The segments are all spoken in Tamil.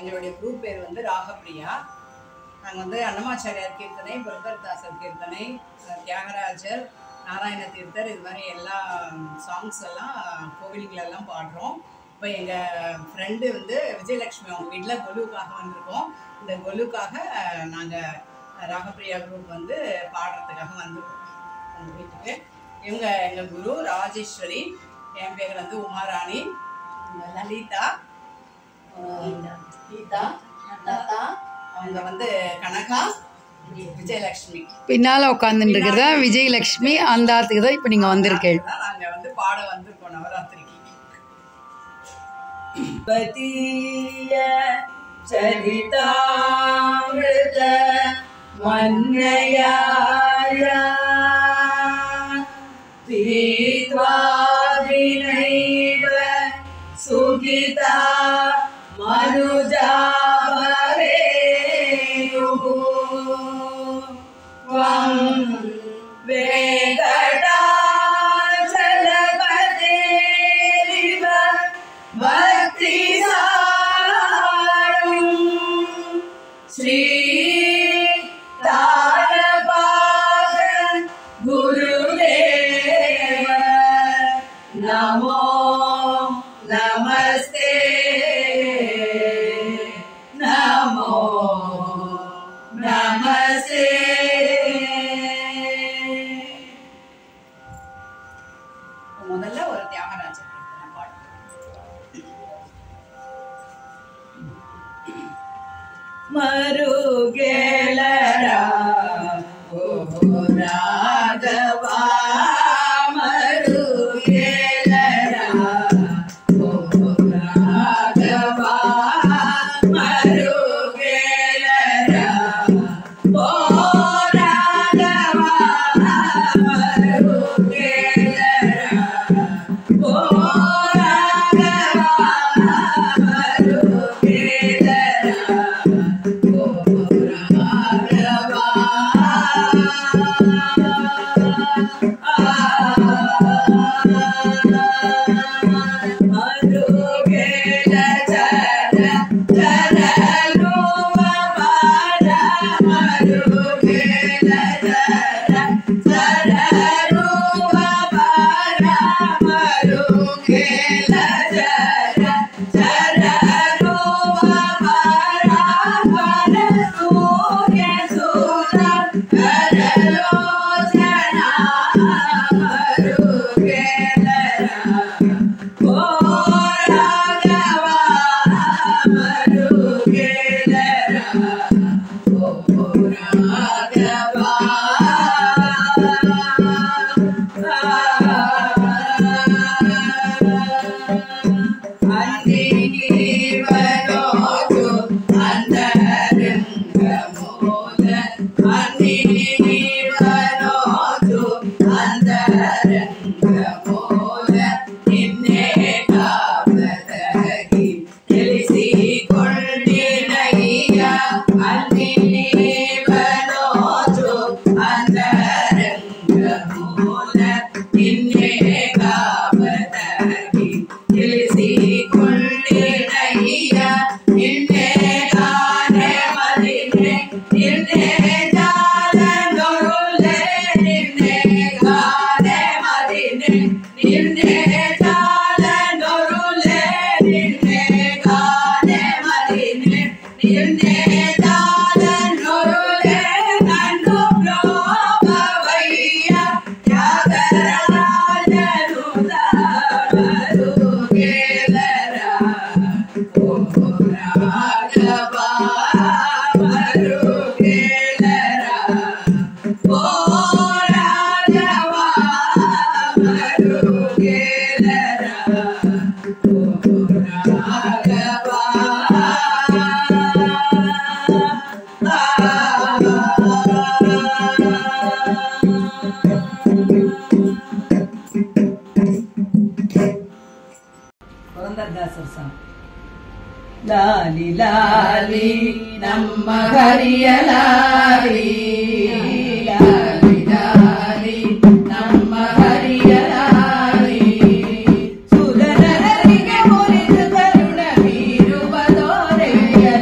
எங்களுடைய குரூப் பேர் வந்து ராகப்பிரியா நாங்கள் வந்து அன்னமாச்சாரியார் கீர்த்தனை புரதர்தாசர் கீர்த்தனை அஹ் தியாகராஜர் நாராயண தீர்த்தர் இது மாதிரி எல்லா சாங்ஸ் எல்லாம் கோவில்கள் எல்லாம் பாடுறோம் இப்போ எங்கள் ஃப்ரெண்டு வந்து விஜயலட்சுமி அவங்க வீட்டில் கொலுவுக்காக வந்திருக்கோம் இந்த கொலுக்காக நாங்கள் ராகப்பிரியா குரூப் வந்து பாடுறதுக்காக வந்திருக்கோம் உங்கள் வீட்டுக்கு இவங்க எங்கள் குரு ராஜேஸ்வரி என் பேர் வந்து உமாராணி லலிதா அஹ் கீதா லதா அவங்க வந்து கனகா விஜயலட்சுமி பின்னால உட்காந்துட்டு இருக்கிறதா விஜயலட்சுமி அந்த ஆத்துக்கு தான் இப்போ நீங்க வந்திருக்கீங்க தான் நாங்க வந்து பாட வந்திருக்கோம் நவராத்திரிக்கு பதீய சரிதாமிருத மன்னையாயா தீத்வாதினைவ சுகிதா மனுஜாபரேயுः त्वं वेङ्कटाचलपतेरिव भक्तिसारम् श्रीतारपाद गुरुदेव नमो नमस्ते नमो நமஸ்தே முதல்ல ஒரு தியாகராஜர் கீர்த்தனை பாடு மருகேலரா ஓ ராகவா மருகேலரா ஓ ராகவா மருகேலரா ஓ ராகவா மருகேலரா ஓ ராகவா மருகேலரா ಪುರಂದರದಾಸರ ಸಾಂಗ್ ಲಾಲಿ ಲಾಲಿ ನಮ್ಮ ಹರಿಯ ಲಾಲಿ ಲಾಲಿ ಲಾಲಿ ನಮ್ಮ ಹರಿಯ ಲಾಲಿ ಸುರನರಿಗೆ ಮುರಿದು ಕರುಣ ಬೀರುವ ದೋರೆಯ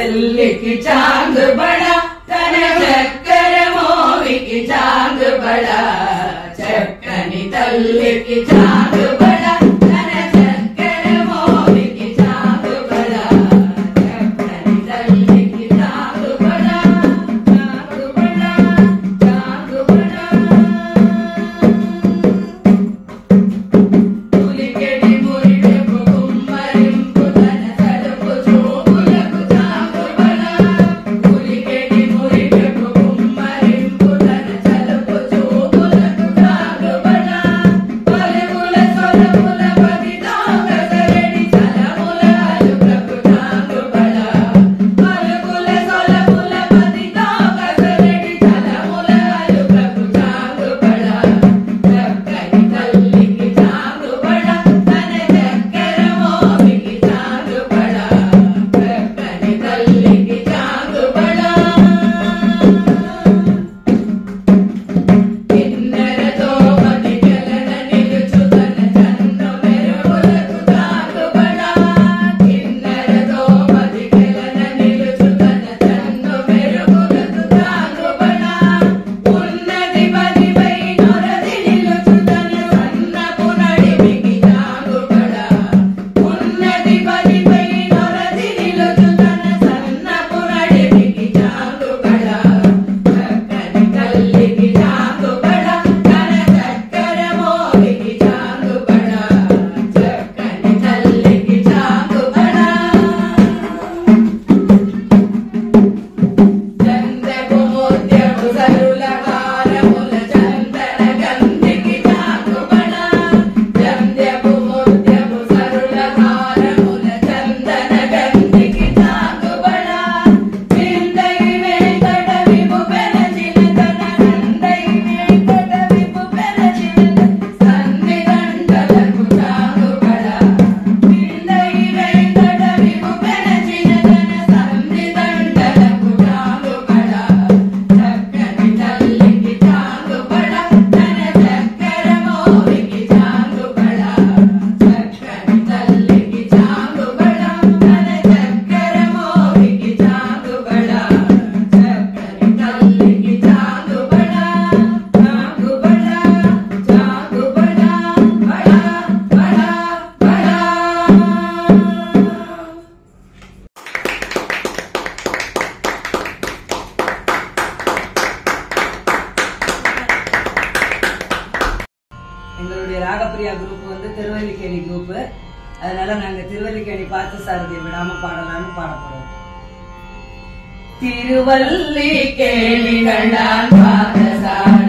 तल्लिकी चांग बड़ा तन चक्कर मोविकी चांग बड़ा चक्कनी तल्लिकी चांग बड़ा तन चक्कर मोविकी चांग बड़ा चक्कनी तल्लिकी चांग बड़ा चांग बड़ा चांग बड़ा పులికెడి మురిడెపు కుమ్మరింపు తన సలుపు చూపులకు చాంగుబడ పులికెడి మురిడెపు కుమ్మరింపు తన సలుపు చూపులకు చాంగుబడ పలుకుల సొలపుల పది దాగసరడి చలముల అలుకకు చాంగుబడ పలుకుల సొలపుల పది దాగసరడి చలముల అలుకకు చాంగుబడ చక్కని తల్లికి చాంగుబడ తన చక్కెర మోవికి చాంగుబడ చక్కని తల్లికి చాంగుబడ కిన్నెరతో మది గెలన నిలుచు తన చంద్ర మెరుగులకు చాంగుబడ కిన్నెరతో మది గెలన నిలుచు తన చంద్ర మెరుగులకు చాంగుబడ ఉన్నది పదిపై నొరది నిలుచు తన సన్నపు నడిమికి చాంగుబడ ఉన్నది పదిపై నొరది నిలుచు తన సన్నపు నడిమికి చాంగుబడ చక్కని తల్లికి చాంగుబడ తన చక్కర మోవికి చాంగుబడ చక్కని తల్లికి చాంగుబడ చందపు ముత్యపు సరుల హారముల చందన గంధికి చాకుబడ చందపు ముత్యపు సరుల హారముల చందన గంధికి చాకుబడ చిందై వెంకట విపు పెరచిన తన నందై వెంకట విపు పెరచిన సన్నిదండలకు చాకుబడ చిందై వెంకట విపు పెరచిన తన సన్నిదండలకు చాకుబడ చక్కని తల్లికి చాకుబడ తన చక్కెర మోవికి చాకుబడ చక్కని తల్లికి చాకుబడ తన చక్కెర మోవికి చాకుబడ చక్కని తల్లికి చాకుబడ చాకుబడ చాకుబడ బడా బడా బడా எங்களுடைய ராகப்பிரியா குரூப் வந்து திருவல்லிக்கேணி குரூப் அதனால நாங்க திருவல்லிக்கேணி பார்த்து சாரதியை விடாம பாடலாம்னு பாட போறோம் திருவல்லிக்கேணி கண்டான் பார்த்த சாரதி